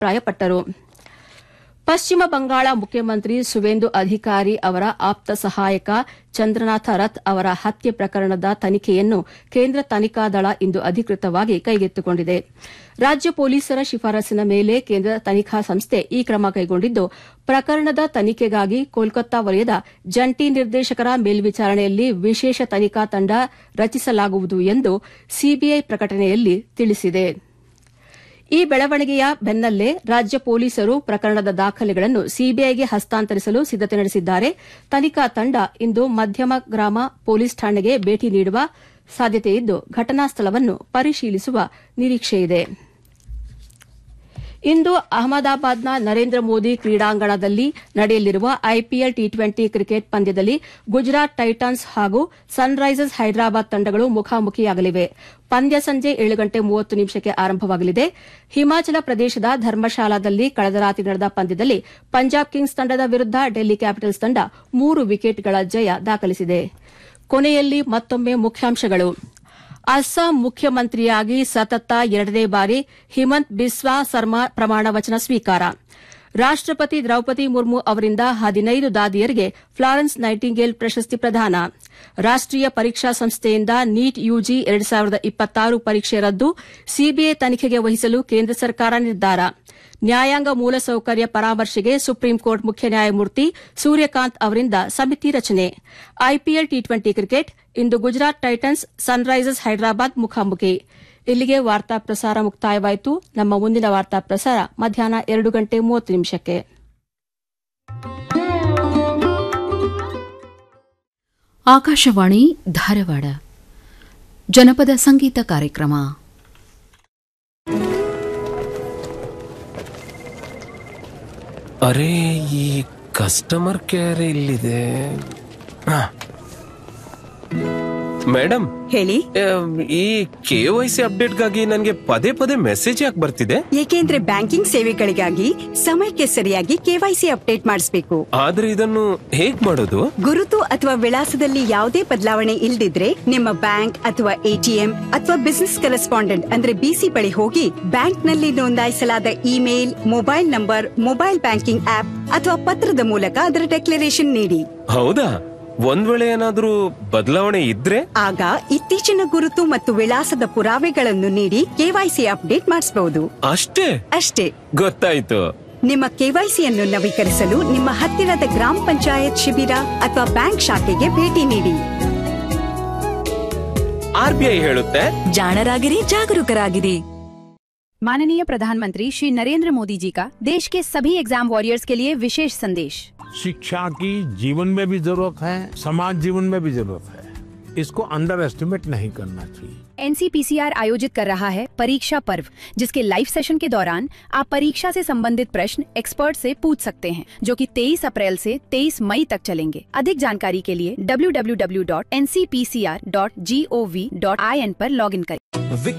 ಅಭಿಪ್ರಾಯಪಟ್ಟರು ಪಶ್ಚಿಮ ಬಂಗಾಳ ಮುಖ್ಯಮಂತ್ರಿ ಸುವೇಂದು ಅಧಿಕಾರಿ ಅವರ ಆಪ್ತ ಸಹಾಯಕ ಚಂದ್ರನಾಥ ರಥ್ ಅವರ ಹತ್ಯೆ ಪ್ರಕರಣದ ತನಿಖೆಯನ್ನು ಕೇಂದ್ರ ತನಿಖಾ ದಳ ಇಂದು ಅಧಿಕೃತವಾಗಿ ಕೈಗೆತ್ತಿಕೊಂಡಿದೆ ರಾಜ್ಯ ಪೊಲೀಸರ ಶಿಫಾರಸಿನ ಮೇಲೆ ಕೇಂದ್ರ ತನಿಖಾ ಸಂಸ್ಥೆ ಈ ಕ್ರಮ ಕೈಗೊಂಡಿದ್ದು ಪ್ರಕರಣದ ತನಿಖೆಗಾಗಿ ಕೋಲ್ಕತ್ತಾ ವಲಯದ ಜಂಟಿ ನಿರ್ದೇಶಕರ ಮೇಲ್ವಿಚಾರಣೆಯಲ್ಲಿ ವಿಶೇಷ ತನಿಖಾ ತಂಡ ರಚಿಸಲಾಗುವುದು ಎಂದು ಸಿಬಿಐ ಪ್ರಕಟಣೆಯಲ್ಲಿ ತಿಳಿಸಿದೆ ಈ ಬೆಳವಣಿಗೆಯ ಬೆನ್ನಲ್ಲೇ ರಾಜ್ಯ ಪೊಲೀಸರು ಪ್ರಕರಣದ ದಾಖಲೆಗಳನ್ನು ಸಿಬಿಐಗೆ ಹಸ್ತಾಂತರಿಸಲು ಸಿದ್ದತೆ ನಡೆಸಿದ್ದಾರೆ ತನಿಖಾ ತಂಡ ಇಂದು ಮಧ್ಯಮ ಗ್ರಾಮ ಪೊಲೀಸ್ ಠಾಣೆಗೆ ಭೇಟಿ ನೀಡುವ ಸಾಧ್ಯತೆಯಿದ್ದು ಘಟನಾ ಸ್ಥಳವನ್ನು ಪರಿಶೀಲಿಸುವ ನಿರೀಕ್ಷೆಯಿದೆ ಇಂದು ಅಹಮದಾಬಾದ್ನ ನರೇಂದ್ರ ಮೋದಿ ಕ್ರೀಡಾಂಗಣದಲ್ಲಿ ನಡೆಯಲಿರುವ ಐಪಿಎಲ್ ಟಿ ಟ್ವೆಂಟಿ ಕ್ರಿಕೆಟ್ ಪಂದ್ಯದಲ್ಲಿ ಗುಜರಾತ್ ಟೈಟನ್ಸ್ ಹಾಗೂ ಸನ್ರೈಸರ್ಸ್ ಹೈದರಾಬಾದ್ ತಂಡಗಳು ಮುಖಾಮುಖಿಯಾಗಲಿವೆ ಪಂದ್ಯ ಸಂಜೆ ಏಳು ಗಂಟೆ ಮೂವತ್ತು ನಿಮಿಷಕ್ಕೆ ಆರಂಭವಾಗಲಿದೆ ಹಿಮಾಚಲ ಪ್ರದೇಶದ ಧರ್ಮಶಾಲಾದಲ್ಲಿ ಕಳೆದ ರಾತ್ರಿ ನಡೆದ ಪಂದ್ಯದಲ್ಲಿ ಪಂಜಾಬ್ ಕಿಂಗ್ಸ್ ತಂಡದ ವಿರುದ್ದ ಡೆಲ್ಲಿ ಕ್ಯಾಪಿಟಲ್ಸ್ ತಂಡ ಮೂರು ವಿಕೆಟ್ಗಳ ಜಯ ದಾಖಲಿಸಿದೆ ಕೊನೆಯಲ್ಲಿ ಮತ್ತೊಮ್ಮೆ ಮುಖ್ಯಾಂಶಗಳು ಅಸ್ಸಾಂ ಮುಖ್ಯಮಂತ್ರಿಯಾಗಿ ಸತತ ಎರಡನೇ ಬಾರಿ ಹಿಮಂತ್ ಬಿಸ್ವಾ ಸರ್ಮಾ ಪ್ರಮಾಣ ವಚನ ಸ್ವೀಕಾರ ರಾಷ್ಟಪತಿ ದ್ರೌಪದಿ ಮುರ್ಮು ಅವರಿಂದ ಹದಿನೈದು ದಾದಿಯರಿಗೆ ಫ್ಲಾರೆನ್ಸ್ ನೈಟಿಂಗೇಲ್ ಪ್ರಶಸ್ತಿ ಪ್ರದಾನ ರಾಷ್ಟೀಯ ಪರೀಕ್ಷಾ ಸಂಸ್ಥೆಯಿಂದ ನೀಟ್ ಯುಜಿ ಎರಡು ಸಾವಿರದ ಇಪ್ಪತ್ತಾರು ಪರೀಕ್ಷೆ ರದ್ದು ಸಿಬಿಐ ತನಿಖೆಗೆ ವಹಿಸಲು ಕೇಂದ್ರ ಸರ್ಕಾರ ನಿರ್ಧಾರ ನ್ಯಾಯಾಂಗ ಮೂಲಸೌಕರ್ಯ ಪರಾಮರ್ಶೆಗೆ ಸುಪ್ರೀಂಕೋರ್ಟ್ ಮುಖ್ಯ ನ್ಯಾಯಮೂರ್ತಿ ಸೂರ್ಯಕಾಂತ್ ಅವರಿಂದ ಸಮಿತಿ ರಚನೆ ಐಪಿಎಲ್ ಟಿ ಟ್ವೆಂಟಿ ಕ್ರಿಕೆಟ್ ಇಂದು ಗುಜರಾತ್ ಟೈಟನ್ಸ್ ಸನ್ರೈಸರ್ಸ್ ಹೈದರಾಬಾದ್ ಮುಖಾಮುಖಿ ಇಲ್ಲಿಗೆ ವಾರ್ತಾ ಪ್ರಸಾರ ಮುಕ್ತಾಯವಾಯಿತು ನಮ್ಮ ಮುಂದಿನ ವಾರ್ತಾ ಪ್ರಸಾರ ಮಧ್ಯಾಹ್ನ ಎರಡು ಗಂಟೆ ಮೂವತ್ತು ನಿಮಿಷಕ್ಕೆ ಆಕಾಶವಾಣಿ ಧಾರವಾಡ ಜನಪದ ಸಂಗೀತ ಕಾರ್ಯಕ್ರಮ ಅರೆ ಈ ಕಸ್ಟಮರ್ ಕೇರ್ ಇಲ್ಲಿದೆ ಹಾ. ಮೇಡಮ್ ಹೇಳಿ ಆಮ್, ಈ ಕೆ ವೈ ಸಿ ಅಪ್ಡೇಟ್ಗಾಗಿ ನನಗೆ ಪದೇ ಪದೇ ಮೆಸೇಜ್ ಯಾಕೆ ಬರ್ತಿದೆ ಏಕೆಂದ್ರೆ ಬ್ಯಾಂಕಿಂಗ್ ಸೇವೆಗಳಿಗಾಗಿ ಸಮಯಕ್ಕೆ ಸರಿಯಾಗಿ ಕೆವೈಸಿ ಅಪ್ಡೇಟ್ ಮಾಡಿಸಬೇಕು ಆದ್ರೆ ಇದನ್ನು ಹೇಗ್ ಮಾಡೋದು ಗುರುತು ಅಥವಾ ವಿಳಾಸದಲ್ಲಿ ಯಾವುದೇ ಬದಲಾವಣೆ ಇಲ್ದಿದ್ರೆ ನಿಮ್ಮ ಬ್ಯಾಂಕ್ ಅಥವಾ ಎಟಿಎಂ ಅಥವಾ ಬಿಸಿನೆಸ್ ಕರೆಸ್ಪಾಂಡೆಂಟ್ ಅಂದ್ರೆ ಬಿಸಿ ಬಳಿ ಹೋಗಿ ಬ್ಯಾಂಕ್ ನಲ್ಲಿ ನೋಂದಾಯಿಸಲಾದ email mobile number mobile banking app ಅಥವಾ ಪತ್ರದ ಮೂಲಕ ಅದರ ಡೆಕ್ಲರೇಷನ್ ನೀಡಿ ಹೌದಾ ಒಂದ್ ವೇಳೆ ಏನಾದ್ರೂ ಬದಲಾವಣೆ ಇದ್ರೆ ಆಗ ಇತ್ತೀಚಿನ ಗುರುತು ಮತ್ತು ವಿಳಾಸದ ಪುರಾವೆಗಳನ್ನು ನೀಡಿ ಕೆವೈಸಿ ಅಪ್ಡೇಟ್ ಮಾಡಿಸಬಹುದು ಅಷ್ಟೇ ಅಷ್ಟೇ ಗೊತ್ತಾಯ್ತು ನಿಮ್ಮ ಕೆವೈಸಿಯನ್ನು ನವೀಕರಿಸಲು ನಿಮ್ಮ ಹತ್ತಿರದ ಗ್ರಾಮ ಪಂಚಾಯತ್ ಶಿಬಿರ ಅಥವಾ ಬ್ಯಾಂಕ್ ಶಾಖೆಗೆ ಭೇಟಿ ನೀಡಿ ಆರ್ ಬಿ ಐ ಹೇಳುತ್ತೆ ಜಾಣರಾಗಿರಿ ಜಾಗರೂಕರಾಗಿರಿ माननीय प्रधानमंत्री श्री नरेंद्र मोदी जी का देश के सभी एग्जाम वॉरियर्स के लिए विशेष संदेश शिक्षा की जीवन में भी जरूरत है समाज जीवन में भी जरूरत है इसको अंडर एस्टिमेट नहीं करना चाहिए एनसीपीसीआर आयोजित कर रहा है परीक्षा पर्व जिसके लाइव सेशन के दौरान आप परीक्षा से संबंधित प्रश्न एक्सपर्ट से पूछ सकते हैं जो कि 23 अप्रैल से 23 मई तक चलेंगे अधिक जानकारी के लिए www.ncpcr.gov.in पर लॉगिन करें